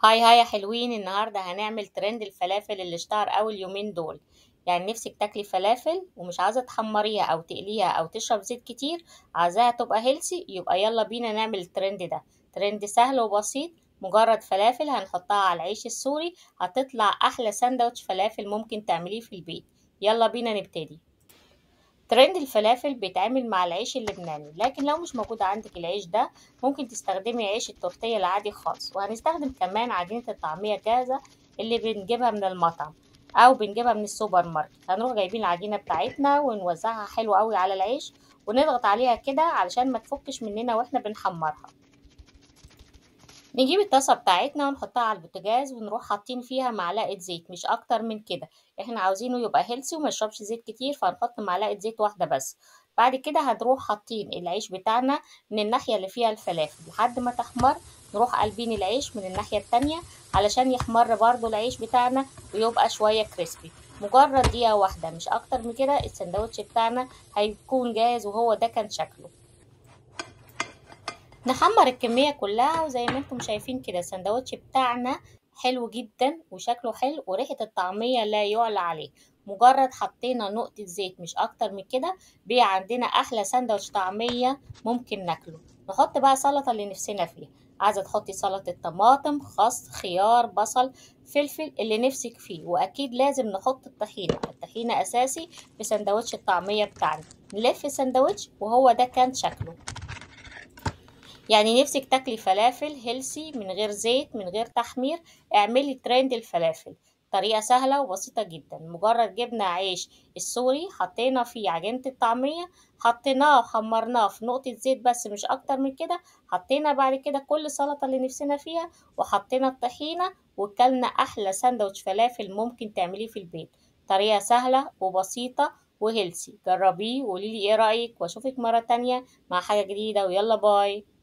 هاي هاي يا حلوين النهاردة هنعمل ترند الفلافل اللي اشتهر أوي اليومين دول يعني نفسك تاكلي فلافل ومش عايزة تحمريها أو تقليها أو تشرب زيت كتير عايزاها تبقى هيلسي يبقى يلا بينا نعمل الترند ده ترند سهل وبسيط مجرد فلافل هنحطها على العيش السوري هتطلع أحلى ساندوتش فلافل ممكن تعمليه في البيت يلا بينا نبتدي ترند الفلافل بيتعمل مع العيش اللبناني لكن لو مش موجود عندك العيش ده ممكن تستخدمي عيش التورتيه العادي خالص وهنستخدم كمان عجينة الطعمية جاهزة اللي بنجيبها من المطعم او بنجيبها من السوبر ماركت هنروح جايبين العجينة بتاعتنا ونوزعها حلو قوي على العيش ونضغط عليها كده علشان ما تفكش مننا واحنا بنحمرها نجيب الطاسة بتاعتنا ونحطها على البوتاجاز ونروح حاطين فيها معلقة زيت مش أكتر من كده احنا عاوزينه يبقى هيلسي وما يشربش زيت كتير فهنحط معلقة زيت واحدة بس بعد كده هنروح حاطين العيش بتاعنا من الناحية اللي فيها الفلافل لحد ما تحمر نروح قلبين العيش من الناحية التانية علشان يحمر برضو العيش بتاعنا ويبقى شوية كريسبي مجرد دقيقة واحدة مش أكتر من كده السندوتش بتاعنا هيكون جاهز وهو ده كان شكله نحمر الكمية كلها وزي ما انتم شايفين كده السندوتش بتاعنا حلو جدا وشكله حلو وريحة الطعمية لا يعلى عليه مجرد حطينا نقطة زيت مش أكتر من كده بقى عندنا أحلى سندوتش طعمية ممكن ناكله نحط بقى سلطة اللي نفسنا فيها عايزة تحطي سلطة طماطم خس خيار بصل فلفل اللي نفسك فيه وأكيد لازم نحط الطحينة الطحينة أساسي في سندوتش الطعمية بتاعنا نلف السندوتش وهو ده كان شكله يعني نفسك تاكلي فلافل هيلسي من غير زيت من غير تحمير اعملي ترند الفلافل طريقة سهلة وبسيطة جدا مجرد جبنا عيش السوري حطينا فيه عجينة الطعمية حطيناه وحمرناه في نقطة زيت بس مش أكتر من كده حطينا بعد كده كل سلطة اللي نفسنا فيها وحطينا الطحينة وكلنا أحلى ساندوتش فلافل ممكن تعمليه في البيت طريقة سهلة وبسيطة وهيلسي جربيه وقوليلي ايه رأيك واشوفك مرة تانية مع حاجة جديدة ويلا باي